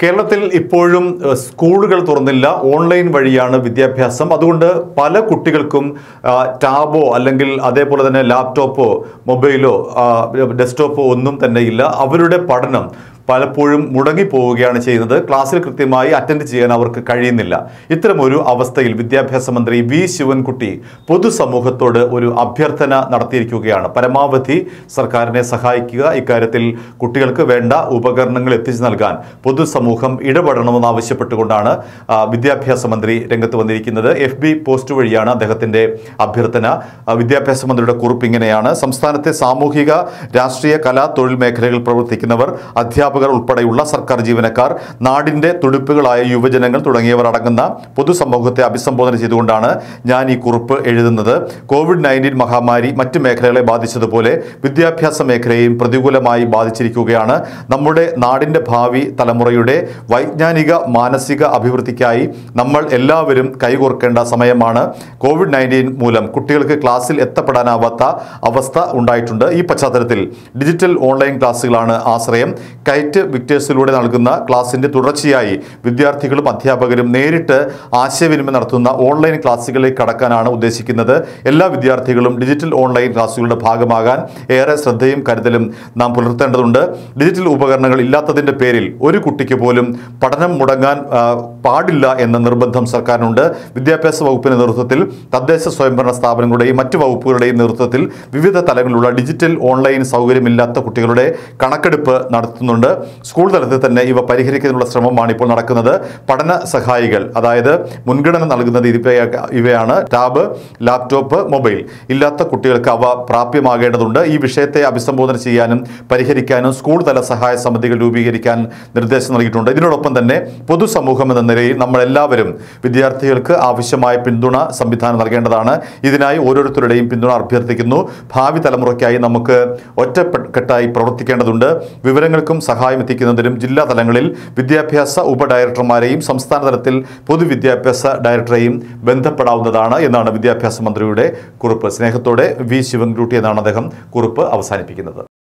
കേരളത്തിൽ ഇപ്പോഴും ഏഹ്, സ്കൂളുകൾ തുറന്നില്ല ഓൺലൈൻ വഴിയാണ് വിദ്യാഭ്യാസം അതുകൊണ്ട് പല കുട്ടികൾക്കും ആ, ടാബോ അല്ലെങ്കിൽ അതേപോലെ തന്നെ ലാപ്ടോപ്പോ മൊബൈലോ ആ, ഡെസ്ക്ടോപ്പോ ഒന്നും തന്നെ ഇല്ല അവരുടെ പഠനം പലപ്പോഴും മുടങ്ങിപ്പോവുകയാണ് ചെയ്യുന്നത് ക്ലാസ്സിൽ കൃത്യമായി അറ്റൻഡ് ചെയ്യാൻ അവർക്ക് കഴിയുന്നില്ല ഇത്തരമൊരു അവസ്ഥയിൽ വിദ്യാഭ്യാസ മന്ത്രി വി ശിവൻകുട്ടി പൊതുസമൂഹത്തോട് ഒരു അഭ്യർത്ഥന നടത്തിയിരിക്കുകയാണ് പരമാവധി സർക്കാരിനെ സഹായിക്കുക ഇക്കാര്യത്തിൽ കുട്ടികൾക്ക് വേണ്ട ഉപകരണങ്ങൾ എത്തിച്ചു നൽകാൻ പൊതുസമൂഹം ഇടപെടണമെന്ന് ആവശ്യപ്പെട്ടുകൊണ്ടാണ് ആ, വിദ്യാഭ്യാസ മന്ത്രി രംഗത്ത് വന്നിരിക്കുന്നത് എഫ് ബി പോസ്റ്റ് വഴിയാണ് അദ്ദേഹത്തിന്റെ അഭ്യർത്ഥന ആ, വിദ്യാഭ്യാസ മന്ത്രിയുടെ കുറിപ്പ് ഇങ്ങനെയാണ് സംസ്ഥാനത്തെ സാമൂഹിക രാഷ്ട്രീയ കലാ തൊഴിൽ മേഖലകളിൽ പ്രവർത്തിക്കുന്നവർ അധ്യാപകർ ഉൾപ്പെടെയുള്ള സർക്കാർ ജീവനക്കാർ നാടിന്റെ തുടിപ്പുകളായ യുവജനങ്ങൾ തുടങ്ങിയവർ അടങ്ങുന്ന പൊതുസമൂഹത്തെ അഭിസംബോധന ചെയ്തുകൊണ്ടാണ് ഞാൻ ഈ കുറിപ്പ് എഴുതുന്നത് കോവിഡ് നയൻറ്റീൻ മഹാമാരി മറ്റ് മേഖലകളെ ബാധിച്ചതുപോലെ വിദ്യാഭ്യാസ മേഖലയെയും പ്രതികൂലമായി ബാധിച്ചിരിക്കുകയാണ് നമ്മുടെ നാടിന്റെ ഭാവി തലമുറയുടെ വൈജ്ഞാനിക മാനസിക അഭിവൃദ്ധിക്കായി നമ്മൾ എല്ലാവരും കൈകോർക്കേണ്ട സമയമാണ് കോവിഡ് നയൻറ്റീൻ മൂലം കുട്ടികൾക്ക് ക്ലാസ്സിൽ എത്തപ്പെടാനാവാത്ത അവസ്ഥ ഉണ്ടായിട്ടുണ്ട് ഈ പശ്ചാത്തലത്തിൽ ഡിജിറ്റൽ ഓൺലൈൻ ക്ലാസ്സുകളാണ് ആശ്രയം കൈറ്റ് വിക്ടേഴ്സിലൂടെ നൽകുന്ന ക്ലാസിന്റെ തുടർച്ചയായി വിദ്യാർത്ഥികളും അധ്യാപകരും നേരിട്ട് ആശയവിനിമയം നടത്തുന്ന ഓൺലൈൻ ക്ലാസ്സുകളിലേക്ക് കടക്കാനാണ് ഉദ്ദേശിക്കുന്നത് എല്ലാ വിദ്യാർത്ഥികളും ഡിജിറ്റൽ ഓൺലൈൻ ക്ലാസ്സുകളുടെ ഭാഗമാകാൻ ഏറെ ശ്രദ്ധയും കരുതലും നാം പുലർത്തേണ്ടതുണ്ട് ഡിജിറ്റൽ ഉപകരണങ്ങൾ ഇല്ലാത്തതിന്റെ പേരിൽ ഒരു കുട്ടിക്ക് പോലും പഠനം മുടങ്ങാൻ ആ, പാടില്ല എന്ന നിർബന്ധം സർക്കാരിനുണ്ട് വിദ്യാഭ്യാസ വകുപ്പിന്റെ നേതൃത്വത്തിൽ തദ്ദേശ സ്വയംഭരണ സ്ഥാപനങ്ങളുടെയും മറ്റു വകുപ്പുകളുടെയും നേതൃത്വത്തിൽ വിവിധ തലങ്ങളിലുള്ള ഡിജിറ്റൽ ഓൺലൈൻ സൗകര്യമില്ലാത്ത കുട്ടികളുടെ കണക്കെടുപ്പ് നടത്തുന്നുണ്ട് സ്കൂൾ തലത്തിൽ തന്നെ ഇവ പരിഹരിക്കുന്നതിനുള്ള ശ്രമമാണ് ഇപ്പോൾ നടക്കുന്നത് പഠന സഹായികൾ അതായത് മുൻഗണന നൽകുന്നത് ഇവയ- ഇവയാണ് ടാബ് ലാപ്ടോപ്പ് മൊബൈൽ ഇല്ലാത്ത കുട്ടികൾക്ക് അവ പ്രാപ്യമാകേണ്ടതുണ്ട് ഈ വിഷയത്തെ അഭിസംബോധന ചെയ്യാനും പരിഹരിക്കാനും സ്കൂൾ തല സഹായ സമിതികൾ രൂപീകരിക്കാൻ നിർദ്ദേശം നൽകിയിട്ടുണ്ട് ഇതിനോടൊപ്പം തന്നെ പൊതുസമൂഹം എന്ന നിലയിൽ നമ്മളെല്ലാവരും വിദ്യാർത്ഥികൾക്ക് ആവശ്യമായ പിന്തുണ സംവിധാനം നൽകേണ്ടതാണ് ഇതിനായി ഓരോരുത്തരുടെയും പിന്തുണ അഭ്യർത്ഥിക്കുന്നു ഭാവി തലമുറയ്ക്കായി നമുക്ക് ഒറ്റക്കെട്ടായി പ്രവർത്തിക്കേണ്ടതുണ്ട് വിവരങ്ങൾക്കും സഹായം എത്തിക്കുന്നതിനും ജില്ലാ തലങ്ങളിൽ വിദ്യാഭ്യാസ ഉപ ഡയറക്ടർമാരെയും സംസ്ഥാന തലത്തിൽ പൊതുവിദ്യാഭ്യാസ ഡയറക്ടറെയും ബന്ധപ്പെടാവുന്നതാണ് എന്നാണ് വിദ്യാഭ്യാസ മന്ത്രിയുടെ കുറിപ്പ് സ്നേഹത്തോടെ വി ശിവൻകുട്ടി എന്നാണ് അദ്ദേഹം കുറിപ്പ് അവസാനിപ്പിക്കുന്നത്